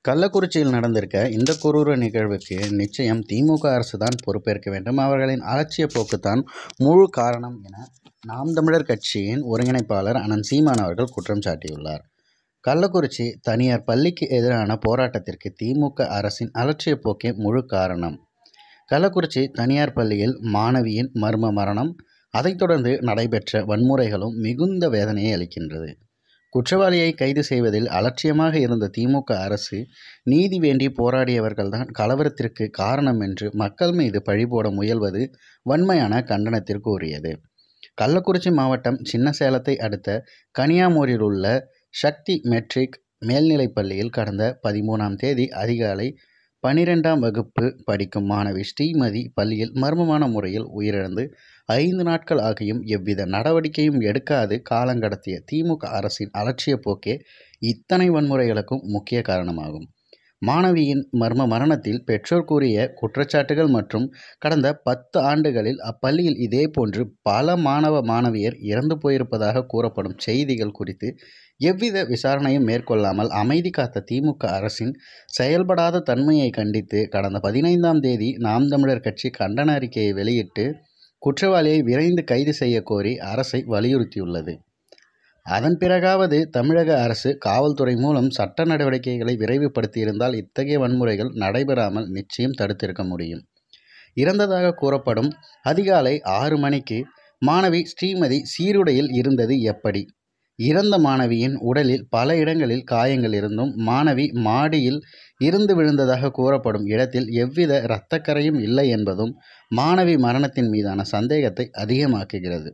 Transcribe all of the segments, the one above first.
கள்ளக்குறிச்சியில் நடந்திருக்க இந்த கொடூர நிகழ்வுக்கு நிச்சயம் திமுக அரசு தான் பொறுப்பேற்க வேண்டும் அவர்களின் அலட்சிய போக்குத்தான் முழு காரணம் என நாம் தமிழர் கட்சியின் ஒருங்கிணைப்பாளர் அனந்த் சீமான் அவர்கள் குற்றம் சாட்டியுள்ளார் கள்ளக்குறிச்சி தனியார் பள்ளிக்கு எதிரான போராட்டத்திற்கு திமுக அரசின் அலட்சிய போக்கே முழு காரணம் கள்ளக்குறிச்சி தனியார் பள்ளியில் மாணவியின் மர்ம மரணம் அதைத் தொடர்ந்து நடைபெற்ற வன்முறைகளும் மிகுந்த வேதனையை அளிக்கின்றது குற்றவாளியை கைது செய்வதில் அலட்சியமாக இருந்த திமுக அரசு நீதி வேண்டி போராடியவர்கள்தான் கலவரத்திற்கு காரணம் என்று மக்கள் மீது பழிபோட முயல்வது வன்மையான கண்டனத்திற்கு உரியது கள்ளக்குறிச்சி மாவட்டம் சின்னசேலத்தை அடுத்த கனியாமூரில் உள்ள சக்தி மெட்ரிக் மேல்நிலைப் பள்ளியில் கடந்த பதிமூணாம் தேதி அதிகாலை பனிரெண்டாம் வகுப்பு படிக்கும் மாணவி ஸ்ரீமதி பள்ளியில் மர்மமான முறையில் உயிரிழந்து ஐந்து நாட்கள் ஆகியும் எவ்வித நடவடிக்கையும் எடுக்காது காலங்கடத்திய திமுக அரசின் அலட்சிய போக்கே இத்தனை வன்முறைகளுக்கும் முக்கிய காரணமாகும் மாணவியின் மர்ம மரணத்தில் பெற்றோர் கூறிய குற்றச்சாட்டுகள் மற்றும் கடந்த பத்து ஆண்டுகளில் அப்பள்ளியில் இதேபோன்று பல மாணவ மாணவியர் இறந்து போயிருப்பதாக கூறப்படும் செய்திகள் குறித்து எவ்வித விசாரணையும் மேற்கொள்ளாமல் அமைதி காத்த திமுக அரசின் செயல்படாத தன்மையை கண்டித்து கடந்த பதினைந்தாம் தேதி நாம் தமிழர் கட்சி கண்டன அறிக்கையை வெளியிட்டு குற்றவாளியை விரைந்து கைது செய்ய கோரி அரசை வலியுறுத்தியுள்ளது அதன் பிறகாவது தமிழக அரசு காவல்துறை மூலம் சட்ட நடவடிக்கைகளை விரைவுபடுத்தியிருந்தால் இத்தகைய வன்முறைகள் நடைபெறாமல் நிச்சயம் தடுத்திருக்க முடியும் இறந்ததாக கூறப்படும் அதிகாலை ஆறு மணிக்கு மாணவி ஸ்ரீமதி சீருடையில் இருந்தது எப்படி இறந்த மாணவியின் உடலில் பல இடங்களில் காயங்கள் இருந்தும் மாணவி மாடியில் இருந்து விழுந்ததாக கூறப்படும் இடத்தில் எவ்வித இரத்தக்கரையும் இல்லை என்பதும் மாணவி மரணத்தின் மீதான சந்தேகத்தை அதிகமாக்குகிறது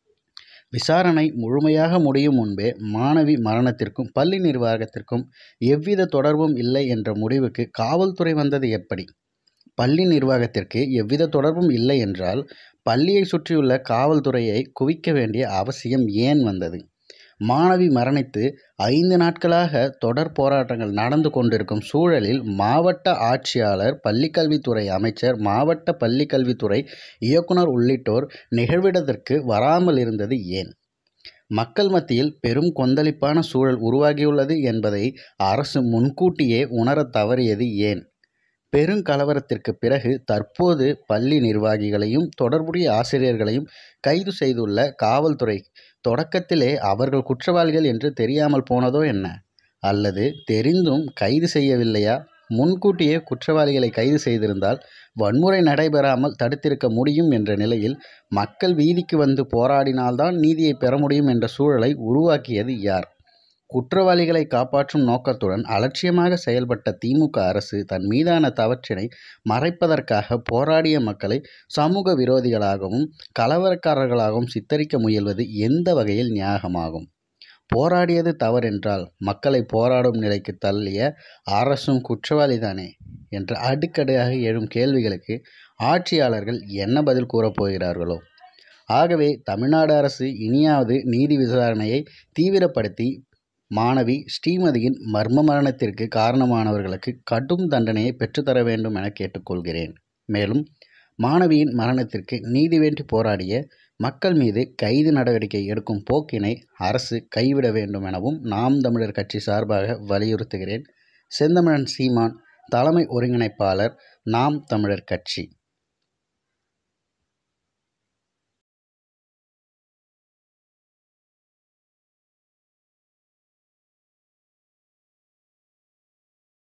விசாரணை முழுமையாக முடியும் முன்பே மாணவி மரணத்திற்கும் பள்ளி நிர்வாகத்திற்கும் எவ்வித தொடர்பும் இல்லை என்ற முடிவுக்கு காவல்துறை வந்தது எப்படி பள்ளி நிர்வாகத்திற்கு எவ்வித தொடர்பும் இல்லை என்றால் பள்ளியை சுற்றியுள்ள காவல்துறையை குவிக்க வேண்டிய அவசியம் ஏன் வந்தது மாணவி மரணித்து ஐந்து நாட்களாக தொடர் போராட்டங்கள் நடந்து கொண்டிருக்கும் சூழலில் மாவட்ட ஆட்சியாளர் பள்ளிக்கல்வித்துறை அமைச்சர் மாவட்ட பள்ளிக்கல்வித்துறை இயக்குனர் உள்ளிட்டோர் நிகழ்விடத்திற்கு வராமல் இருந்தது ஏன் மக்கள் மத்தியில் பெரும் கொந்தளிப்பான சூழல் உருவாகியுள்ளது என்பதை அரசு முன்கூட்டியே உணரத் தவறியது ஏன் பெருங்கலவரத்திற்கு பிறகு தற்போது பள்ளி நிர்வாகிகளையும் தொடர்புடைய ஆசிரியர்களையும் கைது செய்துள்ள காவல்துறை தொடக்கத்திலே அவர்கள் குற்றவாளிகள் என்று தெரியாமல் போனதோ என்ன அல்லது தெரிந்தும் கைது செய்யவில்லையா முன்கூட்டியே குற்றவாளிகளை கைது செய்திருந்தால் வன்முறை நடைபெறாமல் தடுத்திருக்க முடியும் என்ற நிலையில் மக்கள் வீதிக்கு வந்து போராடினால்தான் நீதியை பெற முடியும் என்ற சூழலை உருவாக்கியது யார் குற்றவாளிகளை காப்பாற்றும் நோக்கத்துடன் அலட்சியமாக செயல்பட்ட திமுக அரசு தன் மீதான தவற்றினை மறைப்பதற்காக போராடிய மக்களை சமூக விரோதிகளாகவும் கலவரக்காரர்களாகவும் சித்தரிக்க முயல்வது எந்த வகையில் நியாயமாகும் போராடியது தவறென்றால் மக்களை போராடும் நிலைக்கு தள்ளிய அரசும் குற்றவாளிதானே என்ற அடுக்கடுக்காக எழும் கேள்விகளுக்கு ஆட்சியாளர்கள் என்ன பதில் கூறப் போகிறார்களோ ஆகவே தமிழ்நாடு அரசு இனியாவது நீதி விசாரணையை தீவிரப்படுத்தி மாணவி ஸ்ரீமதியின் மர்ம மரணத்திற்கு காரணமானவர்களுக்கு கடும் தண்டனையை பெற்றுத்தர வேண்டும் என கேட்டுக்கொள்கிறேன் மேலும் மாணவியின் மரணத்திற்கு நீதி வேண்டி போராடிய மக்கள் மீது கைது நடவடிக்கை எடுக்கும் போக்கினை அரசு கைவிட வேண்டும் எனவும் நாம் தமிழர் கட்சி சார்பாக வலியுறுத்துகிறேன் செந்தமிழன் சீமான் தலைமை ஒருங்கிணைப்பாளர் நாம் தமிழர் கட்சி